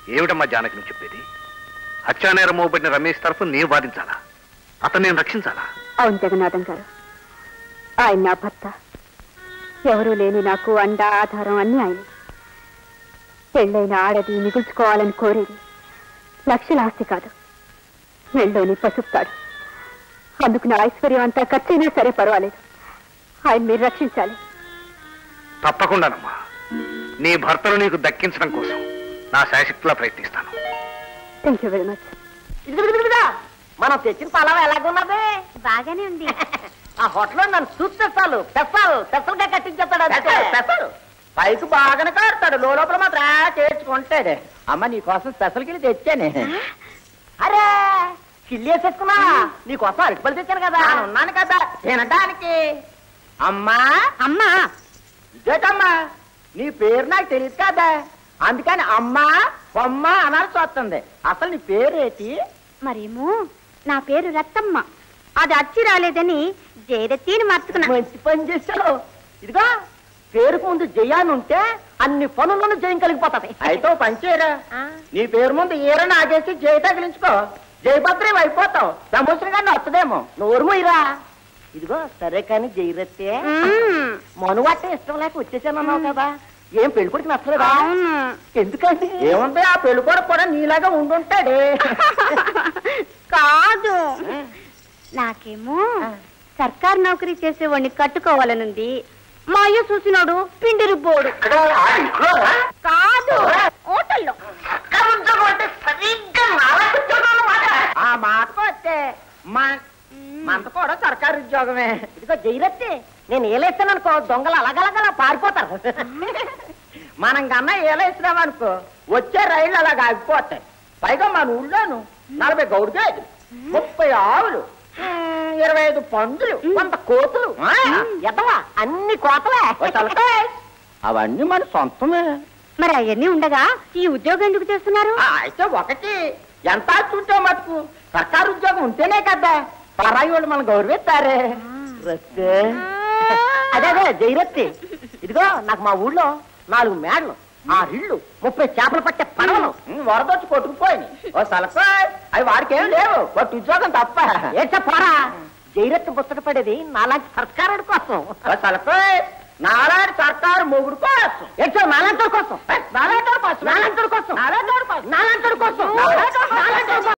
ఏమిటమ్మా జానకి నువ్వు చెప్పేది హత్యానేరం మోబడిన రమేష్ తరఫు నేను వాదించాలా అతను నేను రక్షించాలా అవును జగన్నాథం గారు ఆయన నా భర్త ఎవరూ లేని నాకు అండ ఆధారం అన్ని ఆయన పెళ్ళైన ఆడది మిగుల్చుకోవాలని కోరేది లక్షల ఆస్తి కాదు మెళ్ళోని పసుపుతాడు అందుకు నా ఐశ్వర్యం అంతా ఖర్చైనా సరే పర్వాలేదు ఆయన మీరు రక్షించాలి తప్పకుండానమ్మా నీ భర్తను నీకు దక్కించడం కోసం నా శాశక్తిలా ప్రయత్నిస్తాను థ్యాంక్ యూ వెరీ మచ్ ఇదిగో మనం తెచ్చిన పలావ్ ఎలాగున్నది బాగానే ఉంది ఆ హోటల్లో నన్ను చూస్తే చాలు పెసలు పెసలుగా కట్టించేస్తాడు అంతే పెసలు పైకి బాగానే కాడతాడు లోపల మాత్రం ఆ చేర్చుకుంటాడు అమ్మ నీ కోసం స్పెషల్ కిల్లి తెచ్చానే అరే కిల్లి వేసేసుకున్నా నీ కోసం అరటిపళ్ళు తెచ్చాను కదా నేను ఉన్నాను కదా తినడానికి అమ్మా అమ్మా ఇదేటమ్మా నీ పేరు నాకు తెలియదు కదా అందుకని అమ్మా బొమ్మ అనాల్సి వస్తుంది అసలు నీ పేరేటి మరేమో నా పేరు రత్తమ్మ అది అచ్చి రాలేదని జయదత్తిని మార్చుకున్నా మంచి పని చేశావు ఇదిగో పేరుకు ముందు జయాన్ని ఉంటే అన్ని పనులను జయం కలిగిపోతాయి అయితే ఓ పని చేయరా నీ పేరు ముందు ఏరని ఆగేసి జయ తగిలించుకో జయభద్రం అయిపోతావు సమోసరి గారిని వస్తుందేమో నోరు మొయ్యరా ఇదిగో సరే కానీ జయరత్తే మనువాటే ఇష్టం లేక వచ్చేసానన్నావు కదా ఏం పెళ్లి కొడుకు నచ్చలేదా అవును ఎందుకండి ఏముంది ఆ పెళ్లి కొడుకు కూడా నీలాగా ఉండుంటాడే కాదు నాకేమో సర్కార్ నౌకరీ చేసేవాడిని కట్టుకోవాలనుంది మా అయ్య చూసినాడు పిండి రుబ్బోడు కాదు హోటల్లో ఆ మాటకు వస్తే మా మనతో కూడా సర్కారు ఉద్యోగమే ఇదిగో జైలెత్తి నేను ఏలేస్తాను అనుకో దొంగలు అలాగలగలా పారిపోతారు మనం కన్నా ఏలేసినామనుకో వచ్చే రైళ్ళు అలాగ ఆగిపోతాయి పైగా మన ఊళ్ళోను నలభై గౌడు గేదెలు ముప్పై ఆవులు ఉమ్, ఇరవై ఐదు పందులు కొంత కోతులు ఎదవా అన్ని కోతలే అవన్నీ మన సొంతమే మరి అవన్నీ ఉండగా ఈ ఉద్యోగం ఎందుకు చేస్తున్నారు ఆ, అయితే ఒకటి ఎంత ఆస్తుంటే మటుకు సర్కారు ఉద్యోగం ఉంటేనే కదా పరాయి వాళ్ళు మనం గౌరవిస్తారే రస్తే అదే అదే జైరత్తి ఇదిగో నాకు మా ఊళ్ళో నాలుగు మేడలు ఆరు ఇళ్ళు ముప్పై చేపలు పట్టే పడవలు ఉమ్, వరదొచ్చి కొట్టుకుపోయినాయి ఓ సలసా అవి వాడికి ఏం లేవు ఒకటి ఉద్యోగం తప్ప ఏ చెప్పారా జైరత్తి ముచ్చట పడేది నాలాంటి సర్కారుడి కోసం ఓ సలసా నాలాంటి సర్కారు మొగుడు కోసం ఏంటో నాలాంటి కోసం నాలాంటి కోసం నాలాంటి కోసం నాలాంటి కోసం నాలాంటి కోసం నాలాంటి కోసం